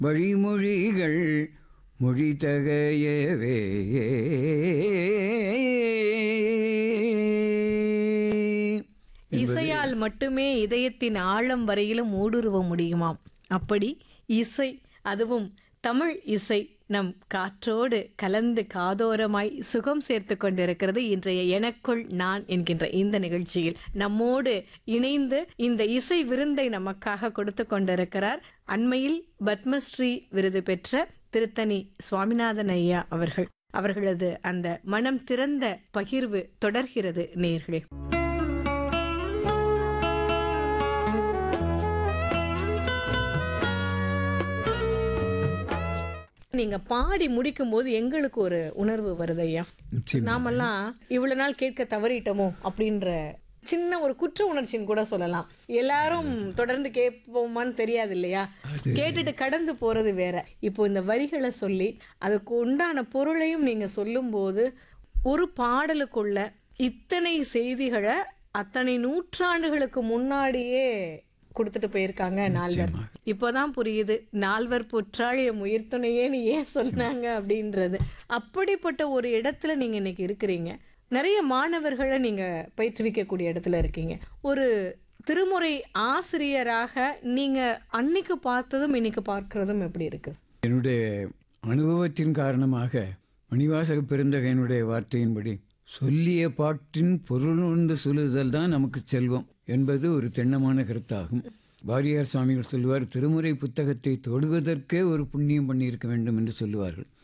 வழிமொழிகள் மொழிதகையவே இசையால் மட்டுமே இதயத்தின் ஆழம் வரையிலும் ஊடுருவ முடியுமாம் அப்படி இசை அதுவும் தமிழ் இசை நம் காற்றோடு கலந்து காதோரமாய் சுகம் சேர்த்து கொண்டிருக்கிறது இன்றைய எனக்குள் நான் என்கின்ற இந்த நிகழ்ச்சியில் நம்மோடு இணைந்து இந்த இசை விருந்தை நமக்காக கொடுத்து கொண்டிருக்கிறார் அண்மையில் பத்மஸ்ரீ விருது பெற்ற திருத்தணி சுவாமிநாதன் ஐயா அவர்கள் அவர்களது அந்த மனம் திறந்த பகிர்வு தொடர்கிறது நேர்களே நீங்க பாடி முடிக்கும் போது எங்களுக்கு ஒரு உணர்வு வருது ஐயா நிச்சயமா. நாமெல்லாம் இவ்வளவு நாள் கேட்க தவறிட்டோமோ அப்படின்ற சின்ன ஒரு குற்ற உணர்ச்சின்னு கூட சொல்லலாம் எல்லாரும் தொடர்ந்து கேட்போமான்னு தெரியாது இல்லையா கேட்டுட்டு கடந்து போறது வேற இப்போ இந்த வரிகளை சொல்லி அதுக்கு உண்டான பொருளையும் நீங்க சொல்லும்போது ஒரு பாடலுக்குள்ள இத்தனை செய்திகளை அத்தனை நூற்றாண்டுகளுக்கு முன்னாடியே கொடுத்துட்டு போயிருக்காங்க நால்வர் இப்போதான் புரியுது நால்வர் புற்றாழிய முயற்துணையேன்னு ஏன் சொன்னாங்க அப்படின்றது அப்படிப்பட்ட ஒரு இடத்துல நீங்க இன்னைக்கு இருக்கிறீங்க நிறைய மாணவர்களை நீங்க பயிற்றுவிக்கக்கூடிய இடத்துல இருக்கீங்க ஒரு திருமுறை ஆசிரியராக நீங்க அன்னைக்கு பார்த்ததும் இன்னைக்கு பார்க்கறதும் எப்படி இருக்கு என்னுடைய அனுபவத்தின் காரணமாக மணிவாசக பெருந்தகையினுடைய வார்த்தையின்படி சொல்லிய பாட்டின் பொருள் உண்டு சொல்லுதல் தான் நமக்கு செல்வம் என்பது ஒரு திண்ணமான கருத்தாகும் வாரியார் சுவாமிகள் சொல்லுவார் திருமுறை புத்தகத்தை தொடுவதற்கே ஒரு புண்ணியம் பண்ணியிருக்க வேண்டும் என்று சொல்லுவார்கள்